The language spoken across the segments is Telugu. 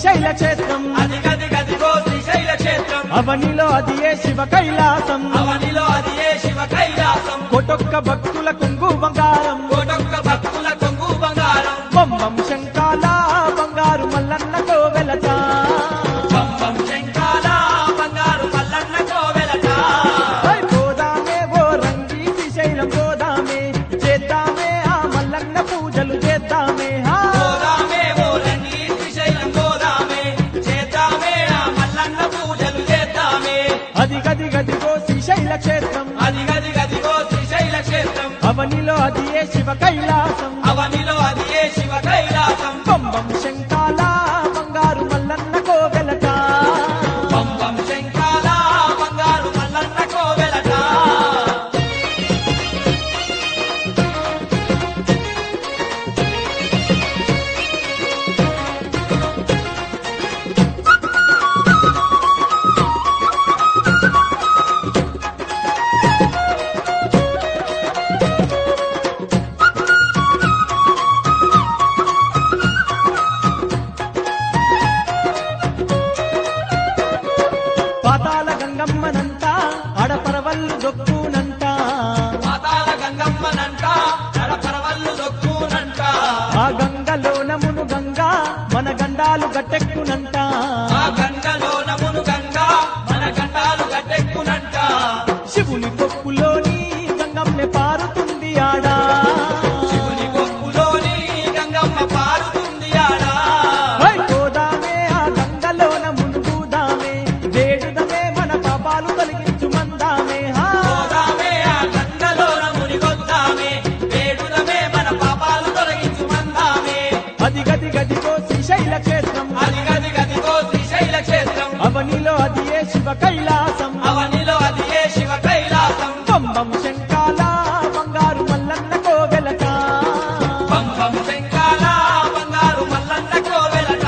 శ్రీశైల క్షేత్రం అది గది గదిగో శ్రీశైల క్షేత్రం అవనిలో అది ఏ శివ కైలాసం అవనిలో అది ఏ శివ కైలాసం కొటొక్క భక్తుల కొంగు బంగారం కోటొక్క భక్తుల కొంగు బంగారం బొమ్మం శంకాల బంగారు మల్లన్న కోవెలట పంపం శంకాల బంగారు మల్లన్న కోవెలట ఓయ్ పోదామే ఓ రంగి శ్రీశైలం పోదామే చేద్దామే ఆ మల్లన్న పూజలు చేద్దామే హా. గోదామే ఓ రంగి శ్రీశైలం గోదామే చేద్దామే ఆ మల్లన్న పూజలు చేద్దామే అది గది గదిగో శ్రీశైల క్షేత్రం అది గది గదిగో శ్రీశైల క్షేత్రం అవనిలో అది ఏ శివ కైలాసం అవనిలో అది ఏ శివ కైలాసం బొమ్మం శంకాల బంగారు మల్లన్న కోవెలట పంపం శంకాల బంగారు మల్లన్న కోవెలట పాతాల గంగమ్మనంట ఆడపరవల్లు దొక్కునంట పాతాల గంగమ్మనంట నడపరవల్లు దొక్కునంట ఆ గంగలోన మును గంగా మన గండాలు గట్టెక్కునంట ఆ గంగలో నమును గంగా మన గండాలు గట్టెక్కునంట శివుని కొప్పులోని గంగమ్మె పారుతుంది ఆడా శివుని కొప్పులోని గంగమ్మ పారుతుంది ఆడా ఓయ్ పోదామే ఆ గంగలోన మునుగుదామే వేడుదమే మన పాపాలు తొలగించు మందామే హా. గోదామే ఆ గంగలో మునిగొద్దామే వేడుదమే మన పాపాలు తొలగించు మందామే అది గది గదిగో శ్రీశైల క్షేత్రం అది గది గదిగో శ్రీశైల క్షేత్రం అవనిలో అది ఏ శివ కైలాసం అవనిలో అది ఏ శివ కైలాసం బొమ్మం శంకాల బంగారు మల్లన్న కోవెలట పంపం శంకాల బంగారు మల్లన్న కోవెలట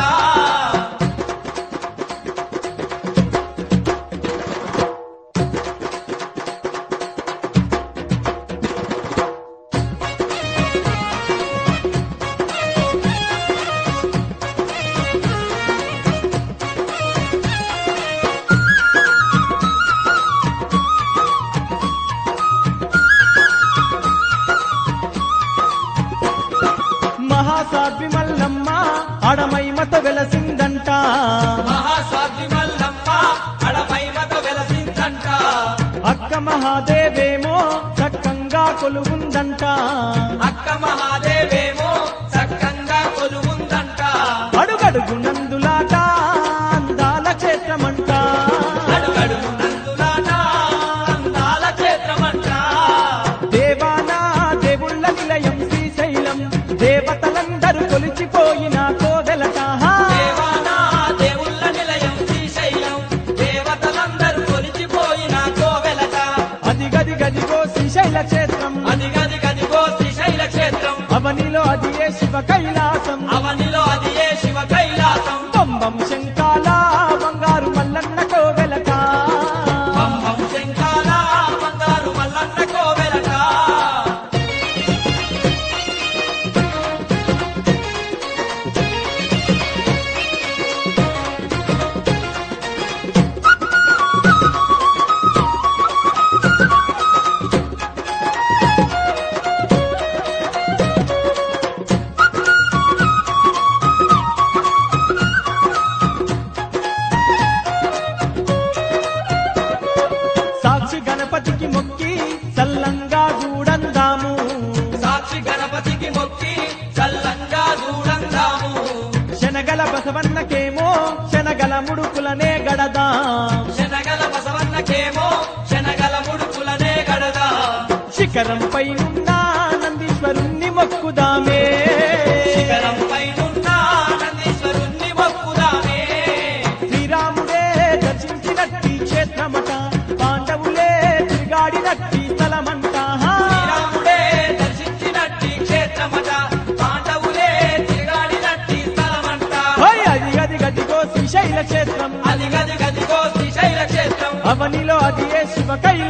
మహాసాధ్వి మల్లమ్మ అడమైమత వెలసిందంట మహాసాధ్వి మల్లమ్మ అడపైమత వెలసిందంట అక్క మహాదేవేమో చక్కంగా కొలువుందంట అక్క మహాదేవేమో చక్కంగా కొలువుందంట అడుగడుగు నందులాట అందాల క్షేత్రమంట అడుగడుగు నందులాట అందాల క్షేత్రమంట దేవానా దేవుళ్ళ నిలయం శ్రీశైలం దేవతలందరూ కొలిచిపోయిన కోదెలట హా. దేవానా దేవుళ్ళ నిలయం శ్రీశైలం దేవతలందరూ కొలిచిపోయిన కోవెలట అది గది గదిగో శ్రీశైల క్షేత్రం అది గది గదిగో శ్రీశైల క్షేత్రం అవనిలో అది ఏ శివ కైలాసం అవనిలో అది ఏ శివ కైలాసం బొమ్మం శంకాల బంగారు మల్లన్న కోవెలట పంపం శంకాల బంగారు మల్లన్న కోవెలట సాక్షి గణపతికి మొక్కి చల్లంగా చూడందాము సాక్షి గణపతికి మొక్కి చల్లంగా దూడందాము శనగల బసవన్నకేమో శనగల ముడుకులనే గడదాం శనగల బసవన్నకేమో శనగల ముడుకులనే గడదా శిఖరం పైనున్న నందీశ్వరుణ్ణి మొక్కుదామే శిఖరం పైనున్న నందీశ్వరుణ్ణి మొక్కుదామే శ్రీరాముడే దర్శించినట్టి క్షేత్రమట పాండవులే తిరిగాడినట్టి స్థలమంట హా. శ్రీరాముడే దర్శించినట్టి క్షేత్రమట పాండవులే తిరగాడినట్టి స్థలమంట హోయ్ అది అది గదిగో శ్రీశైల క్షేత్రం అది గది గదిగో శ్రీశైల క్షేత్రం అవనిలో అది ఏ శివ కైలాసం